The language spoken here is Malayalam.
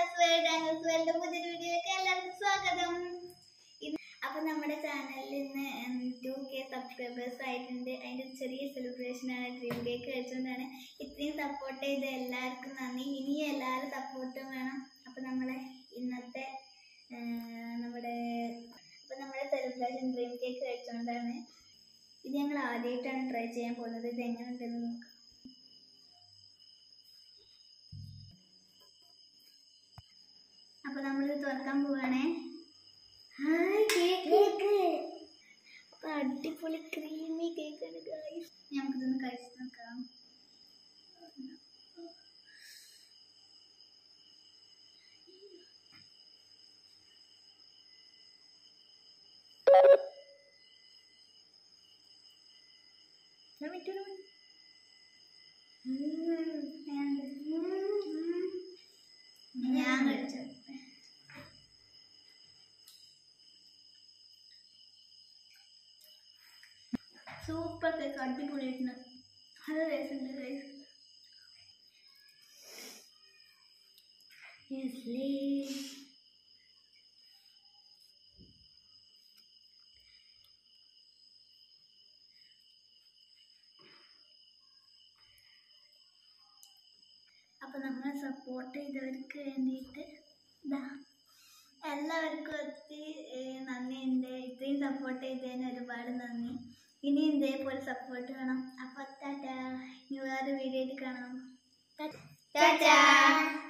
ഡാങ്കസ് വേൾഡ് ഡാങ്കസ് വേൾഡ് പുതിയ വീഡിയോയിലേക്ക് എല്ലാവർക്കും സ്വാഗതം ഇന്ന് അപ്പൊ നമ്മുടെ ചാനലിൽ ഇന്ന് ടു കെ സബ്സ്ക്രൈബേഴ്സ് ആയിട്ടുണ്ട് അതിന്റെ ചെറിയ സെലിബ്രേഷൻ ആണ് ഡ്രീം കേക്ക് കഴിച്ചുകൊണ്ടാണ് ഇത്രയും സപ്പോർട്ട് ചെയ്ത എല്ലാവർക്കും നന്ദി ഇനിയും എല്ലാവരും സപ്പോർട്ടും വേണം അപ്പൊ നമ്മളെ ഇന്നത്തെ ആ, നമ്മുടെ അപ്പൊ നമ്മുടെ സെലിബ്രേഷൻ ഡ്രീം കേക്ക് കഴിച്ചുകൊണ്ടാണ് ഇത് ഞങ്ങൾ ആദ്യമായിട്ടാണ് ട്രൈ ചെയ്യാൻ പോകുന്നത് ഇത് എങ്ങനെ ഉണ്ടെന്ന് നോക്കാം അപ്പൊ നമ്മൾ തുറക്കാൻ പോവാണേ ഹായ് കേക്ക് അപ്പൊ അടിപൊളി ക്രീമി കേക്കാണ് ഗൈസ് നമുക്കിതൊന്ന് കഴിച്ച് നോക്കാം ഞാൻ വിട്ടൊരു ഞാൻ കഴിച്ചത് സൂപ്പർ കേക്ക് അടിപൊളിയായിട്ടുണ്ട് നല്ല രസമുണ്ട് ഗൈസ് അപ്പൊ നമ്മളെ സപ്പോർട്ട് ചെയ്തവർക്ക് വേണ്ടിയിട്ട് ഇതാ എല്ലാവർക്കും ഒത്തിരി ഏഹ്, നന്ദിയുണ്ട് ഇത്രയും സപ്പോർട്ട് ചെയ്തതിന് ഒരുപാട് നന്ദി ഇനി ഇതേപോലെ സപ്പോർട്ട് വേണം അപ്പൊ ടാറ്റാ ഇനി വേറെ വീഡിയോ ആയിട്ട് കാണാം ടാറ്റാ